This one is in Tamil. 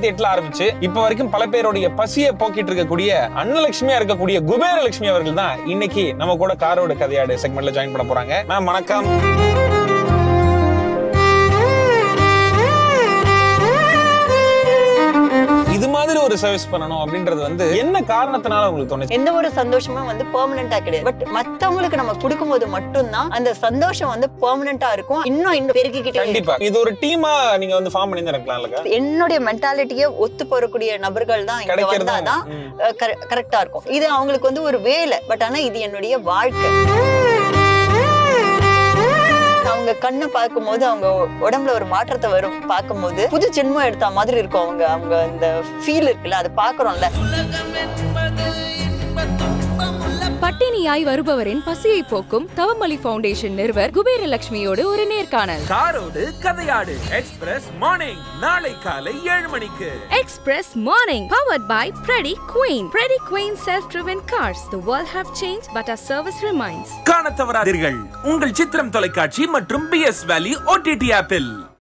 ரெண்டாயிரத்தி எட்டுல ஆரம்பிச்சு இப்ப வரைக்கும் பல பேருடைய பசியை போக்கிட்டு இருக்கக்கூடிய அன்னலட்சுமியா இருக்கக்கூடிய குபேரலட்சுமி அவர்கள் தான் இன்னைக்கு நம்ம கூட காரோட கதையாடு செக்மெண்ட்ல ஜாயின் பண்ண போறாங்க மேம் வணக்கம் இது மாதிரி ஒரு சர்வீஸ் பண்ணணும் அப்படின்றது வந்து என்ன காரணத்தினால உங்களுக்கு தோணுச்சு எந்த ஒரு சந்தோஷமும் வந்து பெர்மனண்டா கிடையாது பட் மத்தவங்களுக்கு நம்ம கொடுக்கும்போது மட்டும்தான் அந்த சந்தோஷம் வந்து பெர்மனண்டா இருக்கும் இன்னும் இன்னும் பெருக்கிக்கிட்டே இருக்கும். கண்டிப்பா இது ஒரு டீமா நீங்க வந்து ஃபார்ம் பண்ணி இருக்கலாம் இல்லக்கா என்னுடைய மென்டாலிட்டியை ஒத்து போறக்கூடிய நபர்கள் தான் இங்க கிடைக்கிறது வந்தாதான் ம். கரெக்டா இருக்கும் இது அவங்களுக்கு வந்து ஒரு வேலை பட் ஆனா இது என்னுடைய வாழ்க்கை அவங்க கண்ணை பார்க்கும்போது அவங்க உடம்புல ஒரு மாற்றத்தை வரும் பார்க்கும்போது புது ஜென்மம் எடுத்த மாதிரி இருக்கும் அவங்க அவங்க அந்த ஃபீல் இருக்குல்ல அதை பாக்குறோம்ல பட்டினியாய் வருபவரின் பசியை போக்கும் தவமலி ஃபவுண்டேஷன் நிறுவர் குபேரலட்சுமியோடு ஒரு நேர்காணல் காரோடு கதையாடு எக்ஸ்பிரஸ் மார்னிங் நாளை காலை ஏழு மணிக்கு express morning powered by Preddy Queen. Preddy Queen self-driven cars. The world have changed, but our service remains. காண தவறாதீர்கள் உங்கள் சித்திரம் தொலைக்காட்சி மற்றும் பி எஸ் வேலி ஓடிடி ஆப்பில்